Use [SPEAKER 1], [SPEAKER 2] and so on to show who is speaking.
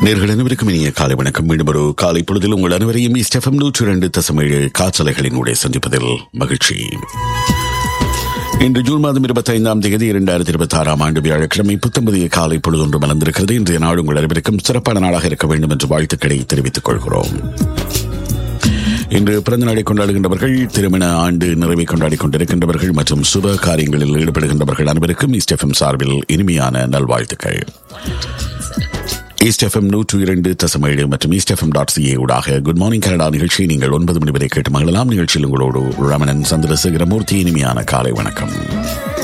[SPEAKER 1] நேர்கள் அனைவருக்கும் இனிய காலை வணக்கம் மீண்டும் ஒரு காலை பொழுதில் உங்கள் அனைவரையும் ஸ்டெஃபம் நூற்றி இரண்டு தசமேழு காற்றலைகளினூடே சந்திப்பதில் மகிழ்ச்சி இன்று ஜூன் மாதம் இருபத்தி ஐந்தாம் தேதி இரண்டாயிரத்தி இருபத்தி ஆறாம் ஆண்டு வியாழக்கிழமை புத்தம்பதிய காலை பொழுதொன்று மலர்ந்திருக்கிறது இன்றைய நாடு உங்கள் அனைவருக்கும் சிறப்பான நாளாக இருக்க வேண்டும் என்று வாழ்த்துக்களை தெரிவித்துக் கொள்கிறோம் இன்று பிறந்த நாளை கொண்டாடுகின்றவர்கள் திருமண ஆண்டு நிறைவை கொண்டாடிக் கொண்டிருக்கின்றவர்கள் மற்றும் சுப காரியங்களில் ஈடுபடுகின்றவர்கள் அனைவருக்கும் ஈஸ்டெஃபம் சார்பில் இனிமையான நல்வாழ்த்துக்கள் ஈஸ்ட் எஃப்எம் நூற்று இரண்டு தசமேழு மற்றும் ஈஸ்ட் எஃப்எம் டாட் சிஏ ஊடாக குட் மார்னிங் கனடா நிகழ்ச்சியை நீங்கள் ஒன்பது மணி வரை கேட்டு மகிழலாம் நிகழ்ச்சியில் உங்களோடு ரமணன் சந்திரசேகரமூர்த்தி இனிமையான காலை வணக்கம்